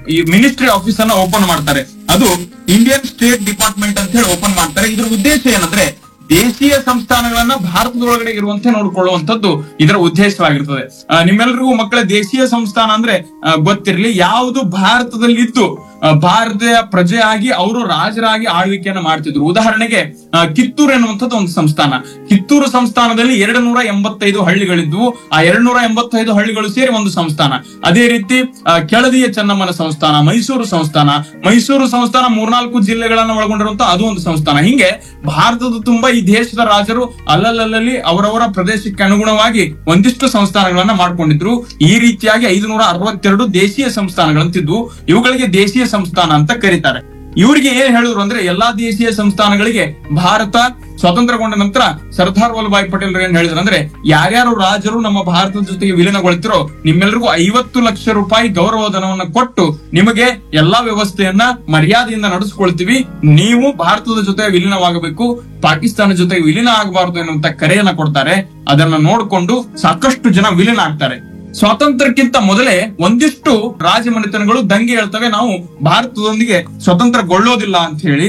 ಈ ministry office ಅನ್ನ open ಮಾಡ್ತಾರೆ ಅದು ಇಂಡಿಯನ್ ಸ್ಟೇಟ್ ಡಿಪಾರ್ಟ್ಮೆಂಟ್ ಅಂತ ಹೇಳಿ ಓಪನ್ ಮಾಡ್ತಾರೆ ಇದ್ರ ಉದ್ದೇಶ ಏನಂದ್ರೆ ದೇಶೀಯ ಸಂಸ್ಥಾನಗಳನ್ನ ಭಾರತದೊಳಗಡೆ ಇರುವಂತೆ ನೋಡ್ಕೊಳ್ಳುವಂತದ್ದು ಇದರ ಉದ್ದೇಶವಾಗಿರ್ತದೆ ಆ, ನಿಮ್ಮೆಲ್ರಿಗೂ ಮಕ್ಕಳ ದೇಶೀಯ ಸಂಸ್ಥಾನ ಅಂದ್ರೆ ಆ, ಗೊತ್ತಿರ್ಲಿ ಯಾವುದು ಭಾರತದಲ್ಲಿದ್ದು ಆ, ಭಾರತೀಯ ಪ್ರಜೆಯಾಗಿ ಅವರು ರಾಜರಾಗಿ ಆಳ್ವಿಕೆಯನ್ನ ಮಾಡ್ತಿದ್ರು ಉದಾಹರಣೆಗೆ ಆ, ಕಿತ್ತೂರು ಎನ್ನುವಂಥದ್ದು ಒಂದು ಸಂಸ್ಥಾನ ಕಿತ್ತೂರು ಸಂಸ್ಥಾನದಲ್ಲಿ ಎರಡು ನೂರ ಎಂಬತ್ತೈದು ಹಳ್ಳಿಗಳಿದ್ವು ಆ ಎರಡು ನೂರ ಎಂಬತ್ತೈದು ಹಳ್ಳಿಗಳು ಸೇರಿ ಒಂದು ಸಂಸ್ಥಾನ ಅದೇ ರೀತಿ ಆ, ಕೆಳದಿಯ ಚೆನ್ನಮ್ಮನ ಸಂಸ್ಥಾನ ಮೈಸೂರು ಸಂಸ್ಥಾನ ಮೈಸೂರು ಸಂಸ್ಥಾನ ಮೂರ್ನಾಲ್ಕು ಜಿಲ್ಲೆಗಳನ್ನ ಒಳಗೊಂಡಿರುವಂತ ಅದು ಒಂದು ಸಂಸ್ಥಾನ ಹಿಂಗೆ ಭಾರತದ ತುಂಬಾ ಈ ದೇಶದ ರಾಜರು ಅಲ್ಲಲ್ಲಲ್ಲಿ ಅವರವರ ಪ್ರದೇಶಕ್ಕೆ ಅನುಗುಣವಾಗಿ ಒಂದಿಷ್ಟು ಸಂಸ್ಥಾನಗಳನ್ನ ಮಾಡ್ಕೊಂಡಿದ್ರು ಈ ರೀತಿಯಾಗಿ ಐದುನೂರ ಅರವತ್ತೆರಡು ದೇಶೀಯ ಸಂಸ್ಥಾನಗಳಂತಿದ್ವು ಇವುಗಳಿಗೆ ದೇಶೀಯ ಸಂಸ್ಥಾನ ಅಂತ ಕರೀತಾರೆ ಇವರಿಗೆ ಏನ್ ಹೇಳಿದ್ರು ಅಂದ್ರೆ ಎಲ್ಲಾ ದೇಶೀಯ ಸಂಸ್ಥಾನಗಳಿಗೆ ಭಾರತ ಸ್ವತಂತ್ರಗೊಂಡ ನಂತರ ಸರ್ದಾರ್ ವಲ್ಲಭಾಯ್ ಪಟೇಲ್ ಏನ್ ಹೇಳಿದ್ರು ಅಂದ್ರೆ ಯಾರ್ಯಾರು ರಾಜರು ನಮ್ಮ ಭಾರತದ ಜೊತೆಗೆ ವಿಲೀನಗೊಳ್ತಿರೋ ನಿಮ್ಮೆಲ್ಲರಿಗೂ ಐವತ್ತು ಲಕ್ಷ ರೂಪಾಯಿ ಗೌರವಧನವನ್ನ ಕೊಟ್ಟು ನಿಮಗೆ ಎಲ್ಲಾ ವ್ಯವಸ್ಥೆಯನ್ನ ಮರ್ಯಾದೆಯಿಂದ ನಡೆಸ್ಕೊಳ್ತೀವಿ ನೀವು ಭಾರತದ ಜೊತೆ ವಿಲೀನವಾಗಬೇಕು ಪಾಕಿಸ್ತಾನ ಜೊತೆಗೆ ವಿಲೀನ ಆಗಬಾರದು ಎನ್ನುವಂತ ಕರೆಯನ್ನ ಕೊಡ್ತಾರೆ ಅದನ್ನ ನೋಡ್ಕೊಂಡು ಸಾಕಷ್ಟು ಜನ ವಿಲೀನ ಆಗ್ತಾರೆ ಸ್ವಾತಂತ್ರ್ಯಕ್ಕಿಂತ ಮೊದಲೇ ಒಂದಿಷ್ಟು ರಾಜಮನೆತನಗಳು ದಂಗೆ ಹೇಳ್ತವೆ ನಾವು ಭಾರತದೊಂದಿಗೆ ಸ್ವತಂತ್ರಗೊಳ್ಳೋದಿಲ್ಲ ಅಂತ ಹೇಳಿ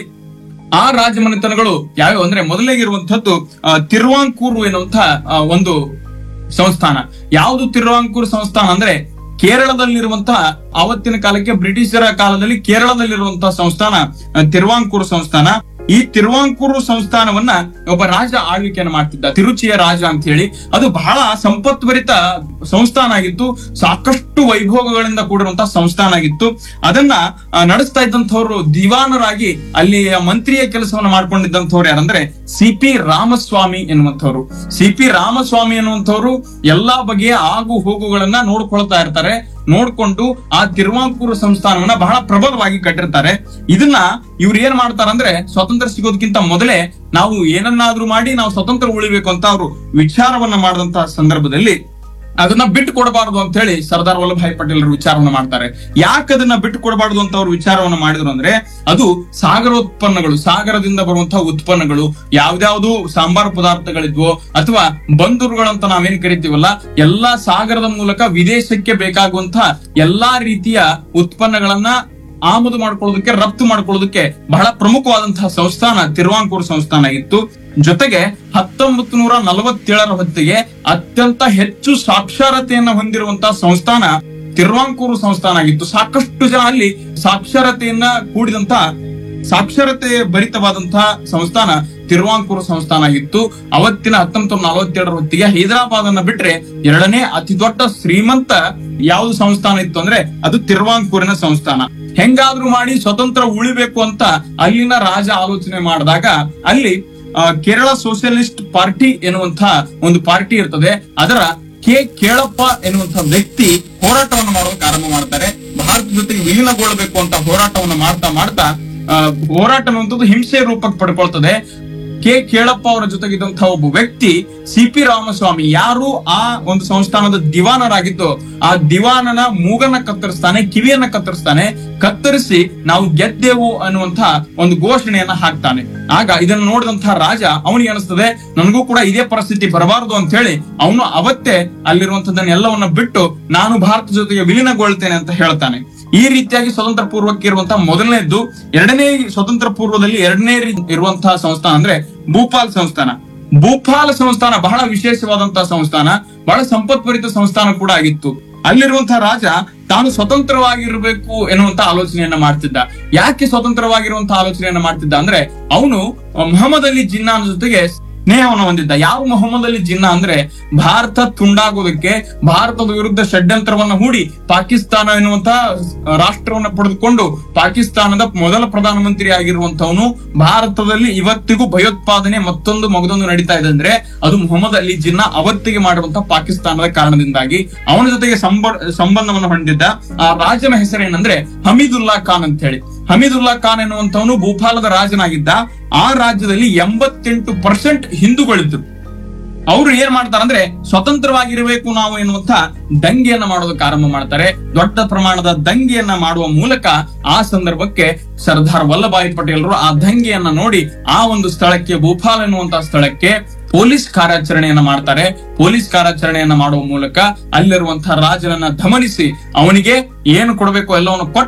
ಆ ರಾಜಮನೆತನಗಳು ಯಾವ್ಯಾವ ಅಂದ್ರೆ ಮೊದಲಿಗಿರುವಂತದ್ದು ತಿರುವಾಂಕೂರು ಎನ್ನುವಂತ ಆ, ಒಂದು ಸಂಸ್ಥಾನ ಯಾವುದು ತಿರುವಾಂಕೂರು ಸಂಸ್ಥಾನ ಅಂದ್ರೆ ಕೇರಳದಲ್ಲಿರುವಂತಹ ಆವತ್ತಿನ ಕಾಲಕ್ಕೆ ಬ್ರಿಟಿಷರ ಕಾಲದಲ್ಲಿ ಕೇರಳದಲ್ಲಿರುವಂತಹ ಸಂಸ್ಥಾನ ಆ, ತಿರುವಾಂಕೂರು ಸಂಸ್ಥಾನ ಈ ತಿರುವಾಂಕೂರು ಸಂಸ್ಥಾನವನ್ನ ಒಬ್ಬ ರಾಜ ಆಳ್ವಿಕೆಯನ್ನು ಮಾಡ್ತಿದ್ದ ತಿರುಚಿಯ ರಾಜ ಅಂತ ಹೇಳಿ ಅದು ಬಹಳ ಸಂಪತ್ಭರಿತ ಸಂಸ್ಥಾನ ಆಗಿತ್ತು ಸಾಕಷ್ಟು ವೈಭೋಗಗಳಿಂದ ಕೂಡಿರುವಂತಹ ಸಂಸ್ಥಾನ ಆಗಿತ್ತು ಅದನ್ನ ಆ, ನಡೆಸ್ತಾ ಇದ್ದಂಥವ್ರು ದಿವಾನರಾಗಿ ಅಲ್ಲಿ ಮಂತ್ರಿಯ ಕೆಲಸವನ್ನ ಮಾಡ್ಕೊಂಡಿದ್ದಂಥವ್ರು ಯಾರಂದ್ರೆ ಸಿ ಪಿ ರಾಮಸ್ವಾಮಿ ಎನ್ನುವಂಥವ್ರು ಸಿ ಪಿ ರಾಮಸ್ವಾಮಿ ಎನ್ನುವಂಥವ್ರು ಎಲ್ಲಾ ಬಗೆಯ ಆಗು ಹೋಗುಗಳನ್ನ ನೋಡ್ಕೊಳ್ತಾ ಇರ್ತಾರೆ ನೋಡ್ಕೊಂಡು ಆ ತಿರುವಾಂಕೂರು ಸಂಸ್ಥಾನವನ್ನ ಬಹಳ ಪ್ರಬಲವಾಗಿ ಕಟ್ಟಿರ್ತಾರೆ ಇದನ್ನ ಇವ್ರು ಏನ್ ಮಾಡ್ತಾರಂದ್ರೆ ಸ್ವಾತಂತ್ರ್ಯ ಸಿಗೋದಕ್ಕಿಂತ ಮೊದಲೇ ನಾವು ಏನನ್ನಾದ್ರೂ ಮಾಡಿ ನಾವು ಸ್ವತಂತ್ರ ಉಳಿಬೇಕು ಅಂತ ಅವರು ವಿಚಾರವನ್ನ ಮಾಡಿದಂತಹ ಸಂದರ್ಭದಲ್ಲಿ ಅದನ್ನ ಬಿಟ್ಟು ಕೊಡಬಾರದು ಅಂತ ಹೇಳಿ ಸರ್ದಾರ್ ವಲ್ಲಭಾಯ್ ಪಟೇಲ್ ವಿಚಾರವನ್ನ ಮಾಡ್ತಾರೆ ಯಾಕೆ ಅದನ್ನ ಬಿಟ್ಟು ಕೊಡಬಾರದು ಅಂತ ಅವ್ರು ವಿಚಾರವನ್ನ ಮಾಡಿದ್ರು ಅಂದ್ರೆ ಅದು ಸಾಗರೋತ್ಪನ್ನಗಳು ಸಾಗರದಿಂದ ಬರುವಂತಹ ಉತ್ಪನ್ನಗಳು ಯಾವ್ದಾವ್ದು ಸಾಂಬಾರ್ ಪದಾರ್ಥಗಳಿದ್ವೋ ಅಥವಾ ಬಂದೂರುಗಳಂತ ನಾವೇನ್ ಕರಿತೀವಲ್ಲ ಎಲ್ಲಾ ಸಾಗರದ ಮೂಲಕ ವಿದೇಶಕ್ಕೆ ಬೇಕಾಗುವಂತಹ ಎಲ್ಲಾ ರೀತಿಯ ಉತ್ಪನ್ನಗಳನ್ನ ಆಮದು ಮಾಡ್ಕೊಳ್ಳೋದಕ್ಕೆ ರಫ್ತು ಮಾಡ್ಕೊಳ್ಳೋದಕ್ಕೆ ಬಹಳ ಪ್ರಮುಖವಾದಂತಹ ಸಂಸ್ಥಾನ ತಿರುವಾಂಕೂರು ಸಂಸ್ಥಾನ ಆಗಿತ್ತು ಜೊತೆಗೆ ಹತ್ತೊಂಬತ್ತು ನೂರ ನಲವತ್ತೇಳರ ಹೊತ್ತಿಗೆ ಅತ್ಯಂತ ಹೆಚ್ಚು ಸಾಕ್ಷರತೆಯನ್ನ ಹೊಂದಿರುವಂತಹ ಸಂಸ್ಥಾನ ತಿರುವಾಂಕೂರು ಸಂಸ್ಥಾನ ಆಗಿತ್ತು ಸಾಕಷ್ಟು ಜನ ಅಲ್ಲಿ ಸಾಕ್ಷರತೆಯನ್ನ ಕೂಡಿದಂತಹ ಸಾಕ್ಷರತೆ ಭರಿತವಾದಂತಹ ಸಂಸ್ಥಾನ ತಿರುವಾಂಕೂರು ಸಂಸ್ಥಾನ ಆಗಿತ್ತು ಅವತ್ತಿನ ಹತ್ತೊಂಬತ್ತು ನಲವತ್ತೆರಡರ ಹೊತ್ತಿಗೆ ಹೈದರಾಬಾದ್ ಅನ್ನ ಬಿಟ್ರೆ ಎರಡನೇ ಅತಿ ದೊಡ್ಡ ಶ್ರೀಮಂತ ಯಾವ್ದು ಸಂಸ್ಥಾನ ಇತ್ತು ಅಂದ್ರೆ ಅದು ತಿರುವಾಂಕೂರಿನ ಸಂಸ್ಥಾನ ಹೆಂಗಾದ್ರೂ ಮಾಡಿ ಸ್ವತಂತ್ರ ಉಳಿಬೇಕು ಅಂತ ಅಲ್ಲಿನ ರಾಜ ಆಲೋಚನೆ ಮಾಡಿದಾಗ ಅಲ್ಲಿ ಆ, ಕೇರಳ ಸೋಷಿಯಲಿಸ್ಟ್ ಪಾರ್ಟಿ ಎನ್ನುವಂತ ಒಂದು ಪಾರ್ಟಿ ಇರ್ತದೆ ಅದರ ಕೆ ಕೇಳಪ್ಪ ಎನ್ನುವಂತ ವ್ಯಕ್ತಿ ಹೋರಾಟವನ್ನು ಮಾಡೋದಕ್ಕೆ ಆರಂಭ ಮಾಡ್ತಾರೆ ಭಾರತದ ಜೊತೆಗೆ ವಿಲೀನಗೊಳ್ಳಬೇಕು ಅಂತ ಹೋರಾಟವನ್ನು ಮಾಡ್ತಾ ಮಾಡ್ತಾ ಆ, ಹೋರಾಟ ಅನ್ನುವಂಥದ್ದು ಹಿಂಸೆ ರೂಪಕ್ಕೆ ಪಡ್ಕೊಳ್ತದೆ ಕೆ ಕೇಳಪ್ಪ ಅವರ ಜೊತೆಗಿದ್ದಂತಹ ಒಬ್ಬ ವ್ಯಕ್ತಿ ಸಿ ಪಿ ರಾಮಸ್ವಾಮಿ ಯಾರು ಆ ಒಂದು ಸಂಸ್ಥಾನದ ದಿವಾನರಾಗಿದ್ದು ಆ ದಿವಾನನ ಮೂಗನ್ನ ಕತ್ತರಿಸ್ತಾನೆ ಕಿವಿಯನ್ನ ಕತ್ತರಿಸ್ತಾನೆ ಕತ್ತರಿಸಿ ನಾವು ಗೆದ್ದೆವು ಅನ್ನುವಂತ ಒಂದು ಘೋಷಣೆಯನ್ನ ಹಾಕ್ತಾನೆ ಆಗ ಇದನ್ನು ನೋಡಿದಂತಹ ರಾಜ ಅವನಿಗೆ ಅನಿಸ್ತದೆ ನನಗೂ ಕೂಡ ಇದೇ ಪರಿಸ್ಥಿತಿ ಬರಬಾರದು ಅಂತ ಹೇಳಿ ಅವನು ಅವತ್ತೇ ಅಲ್ಲಿರುವಂತದ್ದನ್ನ ಎಲ್ಲವನ್ನ ಬಿಟ್ಟು ನಾನು ಭಾರತ ಜೊತೆಗೆ ವಿಲೀನಗೊಳ್ತೇನೆ ಅಂತ ಹೇಳ್ತಾನೆ ಈ ರೀತಿಯಾಗಿ ಸ್ವತಂತ್ರ ಪೂರ್ವಕ್ಕೆ ಇರುವಂತಹ ಮೊದಲನೇದ್ದು ಎರಡನೇ ಸ್ವತಂತ್ರ ಪೂರ್ವದಲ್ಲಿ ಎರಡನೇ ರೀ- ಇರುವಂತಹ ಸಂಸ್ಥಾನ ಅಂದ್ರೆ ಭೂಪಾಲ್ ಸಂಸ್ಥಾನ ಭೂಪಾಲ್ ಸಂಸ್ಥಾನ ಬಹಳ ವಿಶೇಷವಾದಂತಹ ಸಂಸ್ಥಾನ ಬಹಳ ಸಂಪತ್ಭರಿತ ಸಂಸ್ಥಾನ ಕೂಡ ಆಗಿತ್ತು ಅಲ್ಲಿರುವಂತಹ ರಾಜ ತಾನು ಸ್ವತಂತ್ರವಾಗಿರ್ಬೇಕು ಎನ್ನುವಂತ ಆಲೋಚನೆಯನ್ನ ಮಾಡ್ತಿದ್ದ ಯಾಕೆ ಸ್ವತಂತ್ರವಾಗಿರುವಂತಹ ಆಲೋಚನೆಯನ್ನ ಮಾಡ್ತಿದ್ದ ಅಂದ್ರೆ ಅವನು ಮೊಹಮ್ಮದ್ ಅಲಿ ಜಿನ್ನಾನ ಜೊತೆಗೆ ಸ್ನೇಹವನ್ನು ಹೊಂದಿದ್ದ ಯಾವ ಮೊಹಮ್ಮದ್ ಅಲಿ ಜಿನ್ನಾ ಅಂದ್ರೆ ಭಾರತ ತುಂಡಾಗೋದಕ್ಕೆ ಭಾರತದ ವಿರುದ್ಧ ಷಡ್ಯಂತ್ರವನ್ನ ಹೂಡಿ ಪಾಕಿಸ್ತಾನ ಎನ್ನುವಂತ ರಾಷ್ಟ್ರವನ್ನ ಪಡೆದುಕೊಂಡು ಪಾಕಿಸ್ತಾನದ ಮೊದಲ ಪ್ರಧಾನಮಂತ್ರಿ ಆಗಿರುವಂತವನು ಭಾರತದಲ್ಲಿ ಇವತ್ತಿಗೂ ಭಯೋತ್ಪಾದನೆ ಮತ್ತೊಂದು ಮಗದೊಂದು ನಡೀತಾ ಇದೆ ಅಂದ್ರೆ ಅದು ಮೊಹಮ್ಮದ್ ಅಲಿ ಜಿನ್ನಾ ಅವತ್ತಿಗೆ ಮಾಡಿರುವಂತಹ ಪಾಕಿಸ್ತಾನದ ಕಾರಣದಿಂದಾಗಿ ಅವನ ಜೊತೆಗೆ ಸಂಬ ಸಂಬಂಧವನ್ನು ಹೊಂದಿದ್ದ ಆ ರಾಜನ ಹೆಸರೇನಂದ್ರೆ ಹಮೀದುಲ್ಲಾ ಖಾನ್ ಅಂತ ಹೇಳಿ ಹಮೀದುಲ್ಲಾ ಖಾನ್ ಎನ್ನುವಂತವನು ಭೂಪಾಲದ ರಾಜನಾಗಿದ್ದ ಆ ರಾಜ್ಯದಲ್ಲಿ ಎಂಬತ್ತೆಂಟು ಪರ್ಸೆಂಟ್ ಹಿಂದೂಗಳಿದ್ರು ಅವರು ಏನ್ ಮಾಡ್ತಾರಂದ್ರೆ ಸ್ವತಂತ್ರವಾಗಿರಬೇಕು ನಾವು ಎನ್ನುವಂತ ದಂಗೆಯನ್ನ ಮಾಡೋದಕ್ಕೆ ಆರಂಭ ಮಾಡ್ತಾರೆ ದೊಡ್ಡ ಪ್ರಮಾಣದ ದಂಗೆಯನ್ನ ಮಾಡುವ ಮೂಲಕ ಆ ಸಂದರ್ಭಕ್ಕೆ ಸರ್ದಾರ್ ವಲ್ಲಭಾಯಿ ಪಟೇಲರು ಆ ದಂಗೆಯನ್ನ ನೋಡಿ ಆ ಒಂದು ಸ್ಥಳಕ್ಕೆ ಭೂಪಾಲ್ ಎನ್ನುವಂತ ಸ್ಥಳಕ್ಕೆ ಪೊಲೀಸ್ ಕಾರ್ಯಾಚರಣೆಯನ್ನ ಮಾಡ್ತಾರೆ ಪೊಲೀಸ್ ಕಾರ್ಯಾಚರಣೆಯನ್ನ ಮಾಡುವ ಮೂಲಕ ಅಲ್ಲಿರುವಂತಹ ರಾಜನನ್ನ ದಮನಿಸಿ ಅವನಿಗೆ ಏನು ಕೊಡಬೇಕು ಎಲ್ಲವನ್ನು ಕೊಟ್ಟು